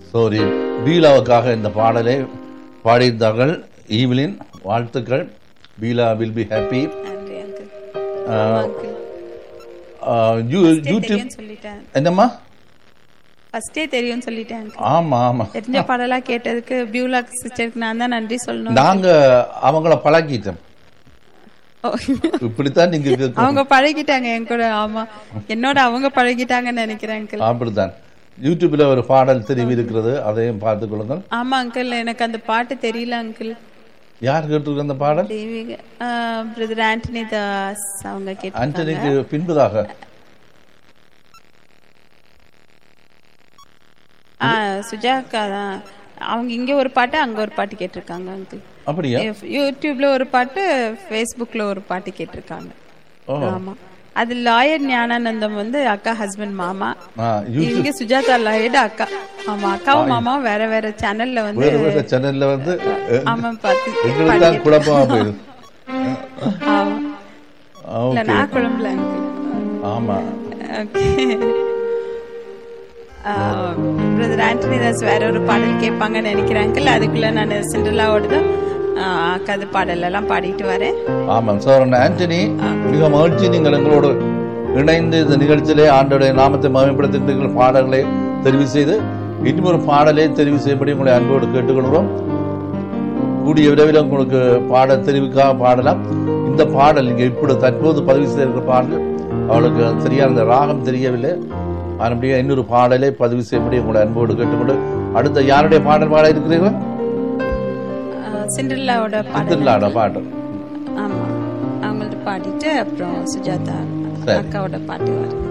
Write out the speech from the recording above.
சோரி பீலாவுக்காக இந்த பாடலை பாடியிருந்தார்கள் ஈவிலின் வாழ்த்துக்கள் பீலா வில் பி ஹாப்பி நன்றி அங்கிள் யூடியூப் தெரியும் சொல்லிட்டேன் என்னம்மா ஃபர்ஸ்டே தெரியும் சொல்லிட்டேன் uncle. ஆமா ஆமா தெரிஞ்ச பாடலா கேட்டதுக்கு பியூலா சிஸ்டருக்கு நான் தான் நன்றி சொல்லணும் நாங்க அவங்கள பழக்கிட்டோம் ஓ. இப்படித்தான் நீங்க கேட்கணும். அவங்க பழகிட்டாங்க என் கூட ஆமா என்னோட அவங்க பழகிட்டாங்கன்னு நினைக்கிறேன் அங்கிள் அப்படித்தான் யூடியூப்ல ஒரு பாடல் தெரிவி இருக்கிறது அதையும் பார்த்துக் கொள்ளுங்கள் ஆமா அங்கிள் எனக்கு அந்த பாட்டு தெரியல அங்கிள் யார் கேட்டிருக்க அந்த பாடல் தெய்வீக பிரதர் ஆண்டனி தாஸ் அவங்க கேட்டு ஆண்டனிக்கு பின்புதாக சுஜாக்கா தான் அவங்க இங்க ஒரு பாட்டு அங்க ஒரு பாட்டு கேட்டிருக்காங்க அங்கிள் அப்படியா யூடியூப்ல ஒரு பாட்டு ஃபேஸ்புக்ல ஒரு பாட்டு கேட்டிருக்காங்க ஓ. ஆமா அது லாயர் ஞானானந்தம் வந்து அக்கா ஹஸ்பண்ட் மாமா ஆ, யூ- இங்க சுஜாதா லாயர்டு அக்கா ஆமா அக்காவும் மாமாவும் வேற வேற சேனல்ல வந்து வேறு வேறு சேனல்ல வந்து அஹ், ஆமா பாத்து எங்களுக்கு தான் குழப்பமா போயிடுது ஆமா ஆ, இல்ல ஓகே நான் குழம்புல ஆமா ஓகே பிரதர் ஆண்டனி தாஸ் வேற ஒரு பாடல் கேட்பாங்கன்னு நினைக்கிறேன் அங்கிள் அதுக்குள்ள நான் சிண்டலாவோட கதை பாடல் எல்லாம் பாடிட்டு வரேன் ஆமாம் சோரன் ஆண்டனி மிக மகிழ்ச்சி நீங்கள் எங்களோடு இணைந்து இந்த நிகழ்ச்சியிலே ஆண்டோடைய நாமத்தை மகிமைப்படுத்துகின்ற பாடல்களை தெரிவு செய்து இன்னும் ஒரு பாடலை தெரிவு செய்யப்படி உங்களை அன்போடு கேட்டுக்கொள்கிறோம் கூடிய விரைவில் உங்களுக்கு பாட தெரிவுக்காக பாடலாம் இந்த பாடல் நீங்க இப்படி தற்போது பதிவு செய்திருக்கிற பாடல் அவளுக்கு சரியான அந்த ராகம் தெரியவில்லை மறுபடியும் இன்னொரு பாடலை பதிவு செய்யப்படி உங்களை அன்போடு கேட்டுக்கொண்டு அடுத்த யாருடைய பாடல் பாட இருக்கிறீர்கள் சிண்டல்லாவோட பாடல் திருநாட பாடல் ஆமா அவங்கள்ட்ட பாடிட்டு அப்புறம் சுஜாதா சரி. அக்காவோட பாட்டு வரும்